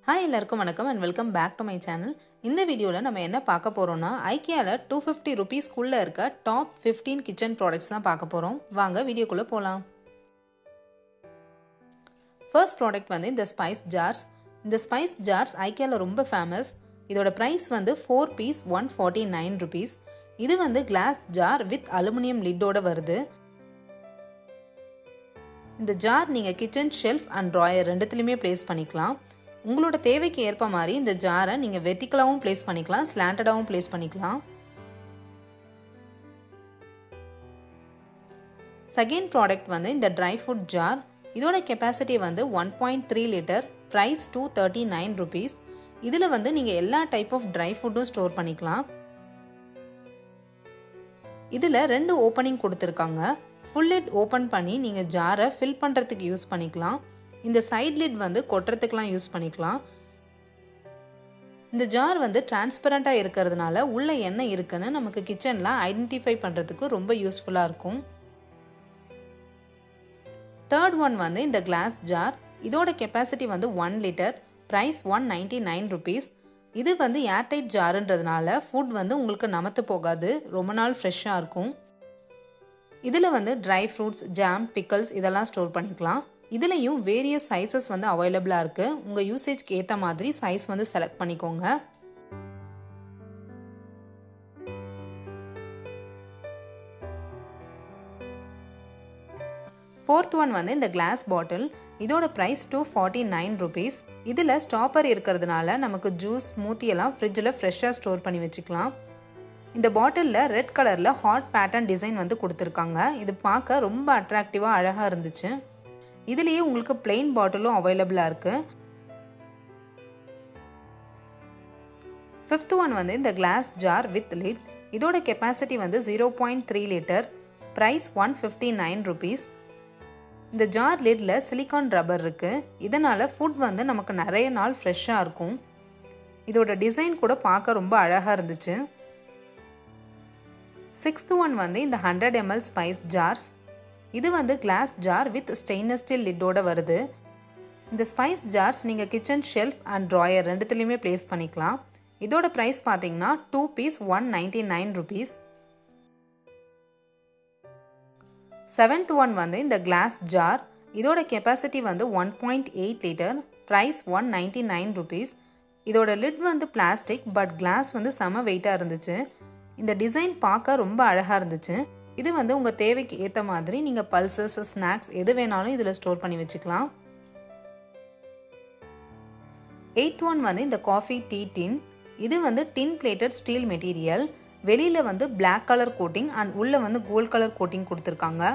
hi எல்லாருக்கும் வணக்கம் and welcome back to my channel இந்த வீடியோவில் நம்ம என்ன பார்க்க போகிறோம்னா ஐக்கியாவில் டூ ஃபிஃப்டி ருபீஸ்க்குள்ளே இருக்க டாப் ஃபிஃப்டீன் கிச்சன் ப்ராடக்ட்ஸ் தான் பார்க்க போகிறோம் வாங்க வீடியோக்குள்ளே போகலாம் ஃபர்ஸ்ட் ப்ராடக்ட் வந்து இந்த ஸ்பைஸ் ஜார்ஸ் இந்த ஸ்பைஸ் ஜார்ஸ் ஐக்கியாவில் ரொம்ப ஃபேமஸ் இதோட ப்ரைஸ் வந்து four piece one forty nine rupees இது வந்து கிளாஸ் ஜார் வித் அலுமினியம் லிட்டோட வருது இந்த ஜார் நீங்கள் கிச்சன் ஷெல்ஃப் அண்ட் ட்ராயர் ரெண்டுத்துலையுமே ப்ளேஸ் பண்ணிக்கலாம் உங்களோட தேவைக்கு ஏற்ப மாதிரி இந்த ஜாரை நீங்கள் வெர்டிக்கலாகவும் ப்ளேஸ் பண்ணிக்கலாம் ஸ்லாண்டடாகவும் ப்ளேஸ் பண்ணிக்கலாம் செகண்ட் ப்ராடக்ட் வந்து இந்த ட்ரை ஃப்ரூட் ஜார் இதோட கெப்பாசிட்டி வந்து one point three litre price two thirty nine rupees இதில் வந்து நீங்கள் எல்லா டைப் ஆஃப் ட்ரை ஃபுட்டும் ஸ்டோர் பண்ணிக்கலாம் இதில் ரெண்டு ஓப்பனிங் கொடுத்துருக்காங்க ஃபுல் லிட் ஓப்பன் பண்ணி நீங்கள் ஜாரை ஃபில் பண்ணுறதுக்கு யூஸ் பண்ணிக்கலாம் இந்த சைட் லிட் வந்து கொட்டுறதுக்கெலாம் யூஸ் பண்ணிக்கலாம் இந்த ஜார் வந்து டிரான்ஸ்பரண்ட்டாக இருக்கிறதுனால உள்ள என்ன இருக்குன்னு நமக்கு கிச்சனில் ஐடென்டிஃபை பண்ணுறதுக்கு ரொம்ப யூஸ்ஃபுல்லாக இருக்கும் தேர்ட் ஒன் வந்து இந்த கிளாஸ் ஜார் இதோட கெப்பாசிட்டி வந்து one litre price one ninety nine rupees இது வந்து ஏர்டைட் ஜாருன்றதுனால ஃபுட் வந்து உங்களுக்கு நமத்து போகாது ரொம்ப நாள் ஃப்ரெஷ்ஷாக இருக்கும் இதில் வந்து ட்ரை ஃப்ரூட்ஸ் ஜாம் பிக்கல்ஸ் இதெல்லாம் ஸ்டோர் பண்ணிக்கலாம் இதுலேயும் வேரியஸ் சைஸஸ் வந்து அவைலபிளாக இருக்குது உங்கள் யூசேஜ்க்கு ஏற்ற மாதிரி சைஸ் வந்து செலக்ட் பண்ணிக்கோங்க ஃபோர்த் ஒன் வந்து இந்த கிளாஸ் பாட்டில் இதோட price two forty nine rupees இதில் ஸ்டாப்பர் இருக்கிறதுனால நமக்கு ஜூஸ் ஸ்மூத்தி எல்லாம் ஃப்ரிட்ஜில் ஃப்ரெஷ்ஷாக ஸ்டோர் பண்ணி வச்சுக்கலாம் இந்த பாட்டிலில் ரெட் கலரில் ஹாட் பேட்டர்ன் டிசைன் வந்து கொடுத்துருக்காங்க இது பார்க்க ரொம்ப அட்ராக்டிவாக அழகாக இருந்துச்சு இதுலேயே உங்களுக்கு பிளெயின் பாட்டிலும் அவைலபிளாக இருக்குது ஃபிஃப்த் ஒன் வந்து இந்த கிளாஸ் ஜார் வித் லிட் இதோட கெப்பாசிட்டி வந்து zero point three litre price one fifty nine rupees இந்த ஜார் லிட்டில் சிலிக்கான் ரப்பர் இருக்குது இதனால் ஃபுட் வந்து நமக்கு நிறைய நாள் ஃப்ரெஷ்ஷாக இருக்கும் இதோட டிசைன் கூட பார்க்க ரொம்ப அழகாக இருந்துச்சு சிக்ஸ்த் ஒன் வந்து இந்த ஹண்ட்ரட் எம்எல் ஸ்பைஸ் ஜார்ஸ் இது வந்து glass jar with stainless steel லிட்டோட வருது இந்த ஸ்பைஸ் ஜார்ஸ் நீங்கள் கிச்சன் ஷெல்ஃப் அண்ட் ட்ராயர் ரெண்டுத்துலேயுமே ப்ளேஸ் பண்ணிக்கலாம் இதோட ப்ரைஸ் பார்த்தீங்கன்னா two piece one ninety nine rupees seventh one வந்து இந்த கிளாஸ் ஜார் இதோட கெப்பாசிட்டி வந்து one point eight litre price one ninety nine rupees இதோட லிட் வந்து பிளாஸ்டிக் பட் கிளாஸ் வந்து செம வெயிட்டாக இருந்துச்சு இந்த டிசைன் பார்க்க ரொம்ப அழகாக இருந்துச்சு இது வந்து உங்கள் தேவைக்கு ஏற்ற மாதிரி நீங்கள் பல்சஸ் ஸ்நாக்ஸ் எது வேணாலும் இதில் ஸ்டோர் பண்ணி வச்சுக்கலாம் எயித் ஒன் வந்து இந்த காஃபி டீ டின் இது வந்து டின் பிளேட்டட் ஸ்டீல் மெட்டீரியல் வெளியில் வந்து பிளாக் கலர் கோட்டிங் அண்ட் உள்ளே வந்து கோல்ட் கலர் கோட்டிங் கொடுத்துருக்காங்க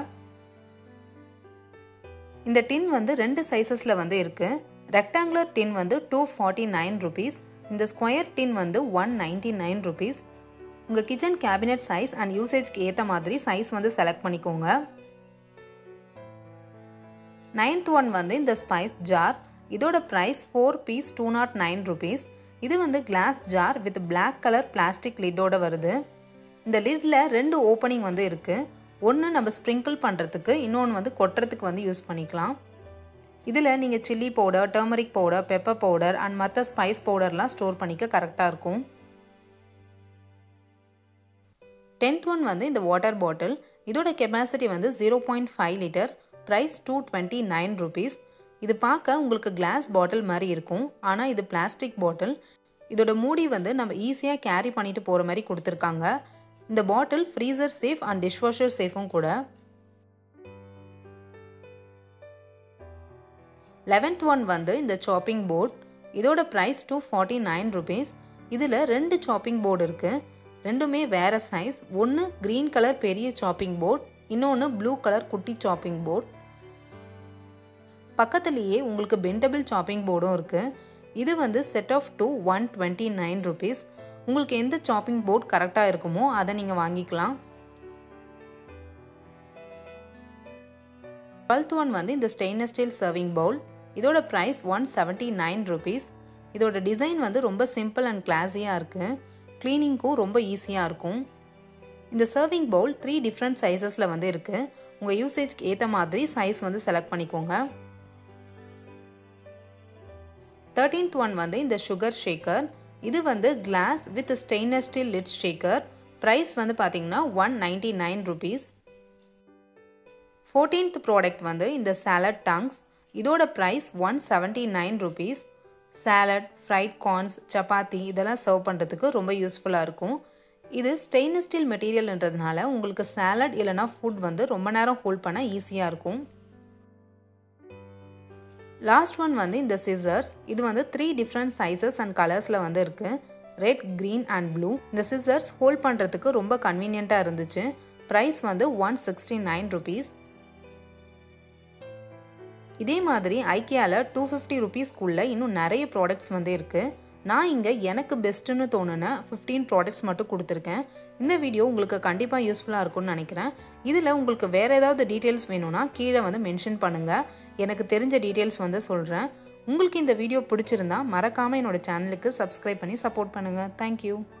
இந்த டின் வந்து ரெண்டு சைஸஸில் வந்து இருக்குது ரெக்டாங்குலர் டின் வந்து டூ ஃபார்ட்டி நைன் ருபீஸ் இந்த ஸ்கொயர் டின் வந்து ஒன் நைன்டி நைன் ருபீஸ் உங்கள் கிச்சன் கேபினெட் சைஸ் அண்ட் யூசேஜ்க்கு ஏற்ற மாதிரி சைஸ் வந்து செலக்ட் பண்ணிக்கோங்க நைன்த் ஒன் வந்து இந்த ஸ்பைஸ் ஜார் இதோட price four piece two nought nine rupees இது வந்து glass jar with black colour plastic லிட்டோட வருது இந்த லிட்டில் ரெண்டு ஓப்பனிங் வந்து இருக்குது ஒன்று நம்ம ஸ்ப்ரிங்கிள் பண்ணுறதுக்கு இன்னொன்று வந்து கொட்டுறதுக்கு வந்து யூஸ் பண்ணிக்கலாம் இதில் நீங்கள் chilli powder turmeric powder pepper powder and மற்ற ஸ்பைஸ் பவுடர்லாம் ஸ்டோர் பண்ணிக்க கரெக்டாக இருக்கும் டென்த் ஒன் வந்து இந்த வாட்டர் பாட்டில் இதோட கெப்பாசிட்டி வந்து zero point five litre price two twenty nine rupees இது பார்க்க உங்களுக்கு கிளாஸ் பாட்டில் மாதிரி இருக்கும் ஆனால் இது பிளாஸ்டிக் பாட்டில் இதோட மூடி வந்து நம்ம ஈஸியாக கேரி பண்ணிட்டு போகிற மாதிரி கொடுத்துருக்காங்க இந்த bottle freezer safe and dishwasher சேஃபும் கூட லெவன்த் ஒன் வந்து இந்த சாப்பிங் போர்ட் இதோட price two forty nine rupees இதில் ரெண்டு சாப்பிங் போர்டு இருக்குது ரெண்டுமே வேறு சைஸ் ஒன்று க்ரீன் கலர் பெரிய சாப்பிங் போர்ட் இன்னொன்று ப்ளூ கலர் குட்டி சாப்பிங் போர்ட் பக்கத்துலேயே உங்களுக்கு பெண்டபிள் சாப்பிங் போர்டும் இருக்குது இது வந்து set of two one twenty nine rupees உங்களுக்கு எந்த சாப்பிங் போர்ட் கரெக்டாக இருக்குமோ அதை நீங்கள் வாங்கிக்கலாம் டுவெல்த் ஒன் வந்து இந்த ஸ்டெயின்லெஸ் ஸ்டீல் சர்விங் பவுல் இதோட price one seventy nine rupees இதோட டிசைன் வந்து ரொம்ப சிம்பிள் அண்ட் கிளாஸியாக இருக்குது க்ளீனிங்க்கும் ரொம்ப ஈஸியாக இருக்கும் இந்த சர்விங் பவுல் த்ரீ டிஃப்ரெண்ட் சைஸஸில் வந்து இருக்குது உங்கள் யூசேஜ்க்கு ஏற்ற மாதிரி சைஸ் வந்து செலக்ட் பண்ணிக்கோங்க தேர்ட்டீன்த் ஒன் வந்து இந்த சுகர் ஷேக்கர் இது வந்து glass with stainless steel lid shaker price வந்து பார்த்தீங்கன்னா one ninety nine rupees fourteenth product வந்து இந்த சாலட் டங்ஸ் இதோட price one seventy nine rupees salad fried corns chapati இதெல்லாம் சர்வ் பண்ணுறதுக்கு ரொம்ப யூஸ்ஃபுல்லாக இருக்கும் இது ஸ்டெயின்லெஸ் ஸ்டீல் மெட்டீரியல்ன்றதுனால உங்களுக்கு சாலட் இல்லைனா ஃபுட் வந்து ரொம்ப நேரம் ஹோல்ட் பண்ண ஈஸியாக இருக்கும் லாஸ்ட் ஒன் வந்து இந்த சிசர்ஸ் இது வந்து த்ரீ டிஃப்ரெண்ட் சைஸஸ் அண்ட் கலர்ஸில் வந்து இருக்குது ரெட் க்ரீன் அண்ட் ப்ளூ இந்த சிசர்ஸ் ஹோல்ட் பண்ணுறதுக்கு ரொம்ப கன்வீனியண்ட்டாக இருந்துச்சு ப்ரைஸ் வந்து ஒன் சிக்ஸ்டி நைன் ருபீஸ் இதே மாதிரி ஐக்கியாவில் டூ ஃபிஃப்டி ருபீஸ்க்குள்ளே இன்னும் நிறைய ப்ராடக்ட்ஸ் வந்து இருக்குது நான் இங்கே எனக்கு பெஸ்ட்டுன்னு தோணுன ஃபிஃப்டீன் ப்ராடக்ட்ஸ் மட்டும் கொடுத்துருக்கேன் இந்த வீடியோ உங்களுக்கு கண்டிப்பாக யூஸ்ஃபுல்லாக இருக்கும்னு நினைக்கிறேன் இதில் உங்களுக்கு வேறு ஏதாவது டீட்டெயில்ஸ் வேணும்னா கீழே வந்து மென்ஷன் பண்ணுங்கள் எனக்கு தெரிஞ்ச டீட்டெயில்ஸ் வந்து சொல்கிறேன் உங்களுக்கு இந்த வீடியோ பிடிச்சிருந்தா மறக்காமல் என்னோட சேனலுக்கு சப்ஸ்கிரைப் பண்ணி சப்போர்ட் பண்ணுங்கள் தேங்க்யூ